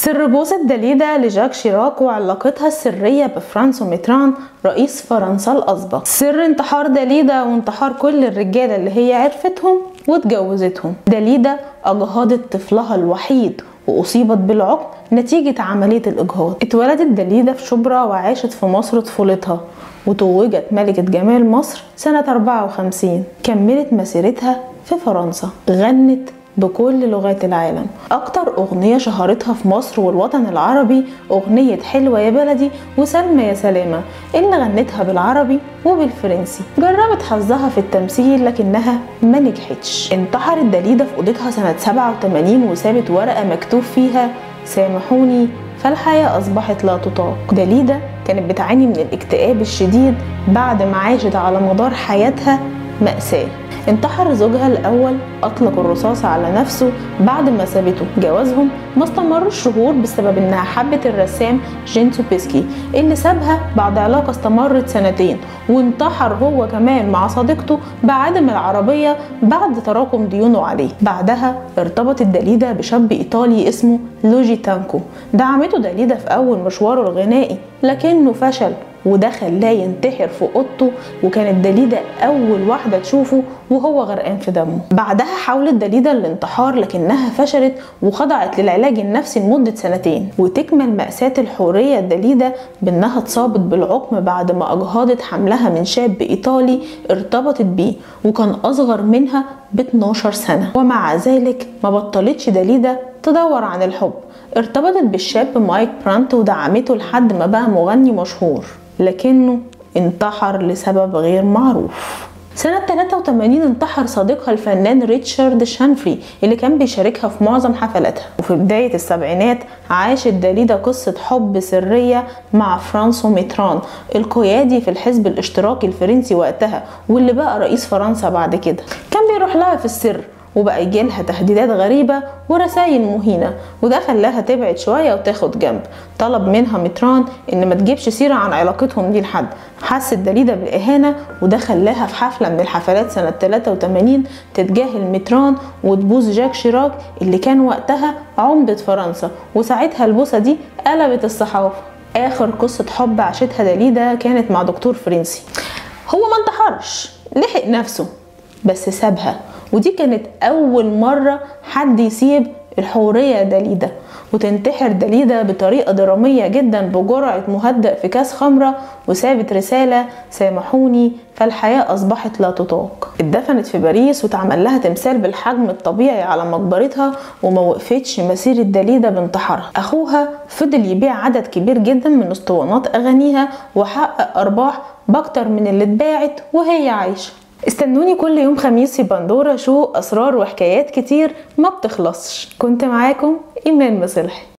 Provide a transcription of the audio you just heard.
سر بوسة داليدا لجاك شيراك وعلاقتها السرية بفرانسو ميتران رئيس فرنسا الأسبق سر انتحار داليدا وانتحار كل الرجالة اللي هي عرفتهم واتجوزتهم داليدا أجهضت طفلها الوحيد وأصيبت بالعقم نتيجة عملية الإجهاض اتولدت داليدا في شبرا وعاشت في مصر طفولتها وتوجت ملكة جمال مصر سنة 54 كملت مسيرتها في فرنسا غنت بكل لغات العالم أكتر أغنية شهرتها في مصر والوطن العربي أغنية حلوة يا بلدي وسلمى يا سلامة اللي غنتها بالعربي وبالفرنسي جربت حظها في التمثيل لكنها ما نجحتش انتحرت داليدا في أوضتها سنة 87 وسابت ورقة مكتوب فيها سامحوني فالحياة أصبحت لا تطاق داليدا كانت بتعاني من الاكتئاب الشديد بعد ما عاشت على مدار حياتها مأساة انتحر زوجها الأول أطلق الرصاص على نفسه بعد ما سابته جوازهم ما استمرش شهور بسبب إنها حبت الرسام جين سوبيسكي اللي سابها بعد علاقة استمرت سنتين وانتحر هو كمان مع صديقته بعدم العربية بعد تراكم ديونه عليه بعدها ارتبطت داليدا بشاب إيطالي اسمه لوجي تانكو دعمته داليدا في أول مشواره الغنائي لكنه فشل وده خلاه ينتحر في اوضته وكانت داليدا اول واحده تشوفه وهو غرقان في دمه بعدها حاولت داليدا الانتحار لكنها فشلت وخضعت للعلاج النفسي لمده سنتين وتكمل ماساه الحوريه داليدا بانها اتصابت بالعقم بعد ما اجهضت حملها من شاب ايطالي ارتبطت بيه وكان اصغر منها ب 12 سنه ومع ذلك ما بطلتش داليدا تدور عن الحب ارتبطت بالشاب مايك برانت ودعمته لحد ما بقى مغني مشهور لكنه انتحر لسبب غير معروف سنة 83 انتحر صديقها الفنان ريتشارد شانفري اللي كان بيشاركها في معظم حفلاتها وفي بداية السبعينات عاشت داليدا قصة حب سرية مع فرانسو ميتران القيادي في الحزب الاشتراكي الفرنسي وقتها واللي بقى رئيس فرنسا بعد كده كان بيروح لها في السر وبقى يجيلها تهديدات غريبة ورسايل مهينة وده خلاها تبعد شوية وتاخد جنب طلب منها متران ان ما تجيبش سيرة عن علاقتهم دي لحد حست داليدا بالإهانة وده خلاها في حفلة من الحفلات سنة 83 تتجاهل متران وتبوس جاك شيراك اللي كان وقتها عمدة فرنسا وساعتها البوسة دي قلبت الصحافة آخر قصة حب عاشتها داليدا كانت مع دكتور فرنسي هو ما انتحرش لحق نفسه بس سابها ودي كانت أول مرة حد يسيب الحورية داليدا وتنتحر داليدا بطريقة درامية جدا بجرعة مهدئ في كاس خمرة وسابت رسالة سامحوني فالحياة أصبحت لا تطاق اتدفنت في باريس واتعمل لها تمثال بالحجم الطبيعي على مقبرتها وما وقفتش مسيرة داليدا بانتحارها أخوها فضل يبيع عدد كبير جدا من اسطوانات أغانيها وحقق أرباح بأكتر من اللي اتباعت وهي عايشة استنوني كل يوم خميس في بندورة شو أسرار وحكايات كتير ما بتخلصش كنت معاكم إيمان مصلحي